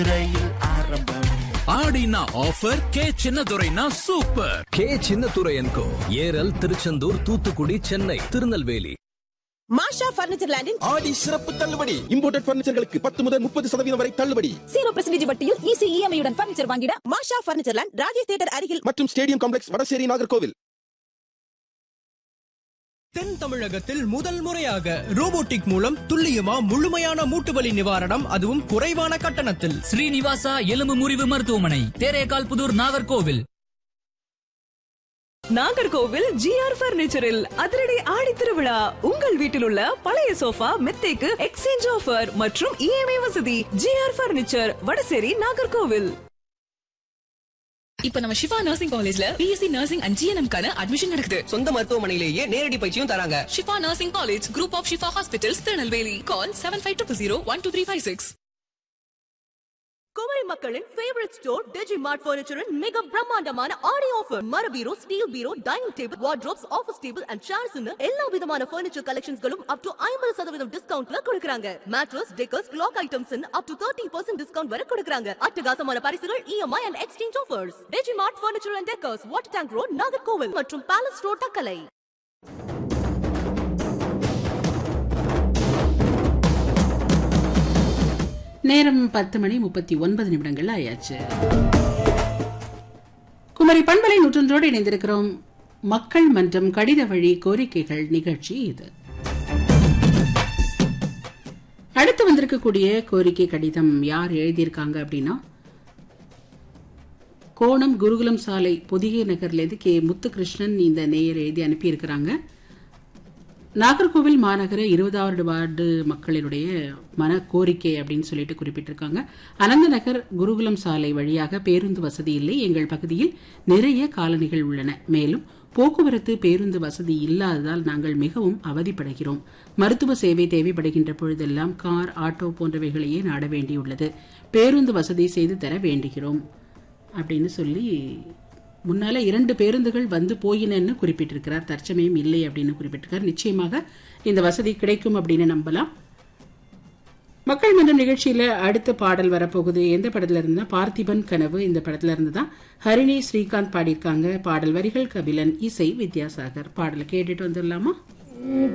ரயில் ஆரம்பம் ஆடினா offer K சின்னதுரைனா சூப்பர் கே சின்னத்துரையன்கோ ஏரல் திருச்செந்தூர் தூத்துக்குடி சென்னை திருநெல்வேலி மாஷா பர்னிச்சர் லேண்டின் ஆடி சிறப்பு தள்ளுபடி இம்போர்ட்டட் பர்னிச்சர்களுக்கு பத்து முதல் முப்பது சதவீதம் வரை தள்ளுபடி ஜீரோ பெர்சன்டேஜ் வட்டியில் ஈஸி இஎம்ஐ உடன் பர்னிச்சர் வாங்கிட Masha furniture land Rajesh theatre அருகில் மற்றும் ஸ்டேடியம் காம்ப்ளெக்ஸ் வடசேரி நாகர்கோவில் தென் தமிழகத்தில் முதல் முறையாக ரோபோட்டிக் மூலம் துல்லியமா முழுமையான மூட்டு வலி நிவாரணம் அதுவும் குறைவான கட்டணத்தில் ஸ்ரீனிவாசா எலும்பு முறிவு மருத்துவமனை தேரேகால் புதூர் நாகர்கோவில் நாகர்கோவில் ஜிஆர் பர்னிச்சரில் அதிரடி ஆடி திருவிழா உங்கள் வீட்டில் உள்ள பழைய சோஃபா மெத்தைக்கு எக்ஸ்சேஞ்ச் ஆஃபர் மற்றும் இஎம்ஐ வசதி ஜிஆர் பர்னிச்சர் வடசேரி நாகர்கோவில் இப்ப நம்ம சிவா நர்சிங் காலேஜ்ல பிஎஸ்சி நர்சிங் அண்ட் ஜிஎன்எம் கான அட்மிஷன் நடக்குது சொந்த மருத்துவமனையிலேயே நேரடி பயிற்சியும் தராங்க Shifa nursing college group of Shifa ஹாஸ்பிட்டல்ஸ் Tirunelveli call seven five two zero one two three five six Kumari மக்களின் ஃபேவரட் ஸ்டோர் டிஜி மார்ட் பர்னிச்சரின் மிக பிரம்மாண்டமான ஆடி ஆஃபர் மர பீரோ ஸ்டீல் பீரோ dining table wardrobes office table and chairs எல்லா விதமான பர்னிச்சர் கலெக்ஷன்ஸ்களும் அப் டு ஐம்பது சதவீதம் டிஸ்கவுண்ட்ல கொடுக்கறாங்க mattress decors clock items up to thirty percent discount வரை கொடுக்கறாங்க அட்டகாசமான பரிசுகள் EMI and exchange offers DG mart furniture and decors water tank road Nagercoil மற்றும் பேலஸ் ரோட் தக்கலை நேரம் பத்து மணி முப்பத்தி ஒன்பது நிமிடங்கள் ஆயாச்சு குமரி பண்பலை நூற்றொன்றோடு இணைந்திருக்கிறோம் மக்கள் மன்றம் கடித வழி கோரிக்கைகள் நிகழ்ச்சி இது அடுத்து வந்திருக்கக்கூடிய கோரிக்கை கடிதம் யார் எழுதியிருக்காங்க அப்படின்னா கோணம் குருகுலம் சாலை பொதிகை நகர்லேருந்து கே முத்துகிருஷ்ணன் இந்த நேயர் எழுதி அனுப்பியிருக்கிறாங்க நாகர்கோவில் மாநகர இருபதாவது வார்டு மக்களினுடைய மன கோரிக்கை அப்படின்னு சொல்லிட்டு குறிப்பிட்டிருக்காங்க அனந்த நகர் குருகுலம் சாலை வழியாக பேருந்து வசதி இல்லை எங்கள் பகுதியில் நிறைய காலனிகள் உள்ளன மேலும் போக்குவரத்து பேருந்து வசதி இல்லாததால் நாங்கள் மிகவும் அவதிப்படுகிறோம் மருத்துவ சேவை தேவைப்படுகின்ற பொழுதெல்லாம் கார் ஆட்டோ போன்றவைகளையே நாட வேண்டியுள்ளது பேருந்து வசதி செய்து தர வேண்டுகிறோம் அப்படின்னு சொல்லி முன்னால இரண்டு பேருந்துகள் வந்து போயினன்னு குறிப்பிட்டிருக்கிறார் தற்சமயம் இல்லை அப்படின்னு குறிப்பிட்டிருக்கார் நிச்சயமாக இந்த வசதி கிடைக்கும் அப்படின்னு நம்பலாம் மக்கள் மன்றம் நிகழ்ச்சியில அடுத்த பாடல் வரப்போகுது எந்த படத்துல இருந்தா பார்த்திபன் கனவு இந்த படத்துல இருந்து தான் ஹரிணி ஸ்ரீகாந்த் பாடியிருக்காங்க பாடல் வரிகள் கபிலன் இசை வித்யாசாகர் பாடலை கேட்டுட்டு வந்துடலாமா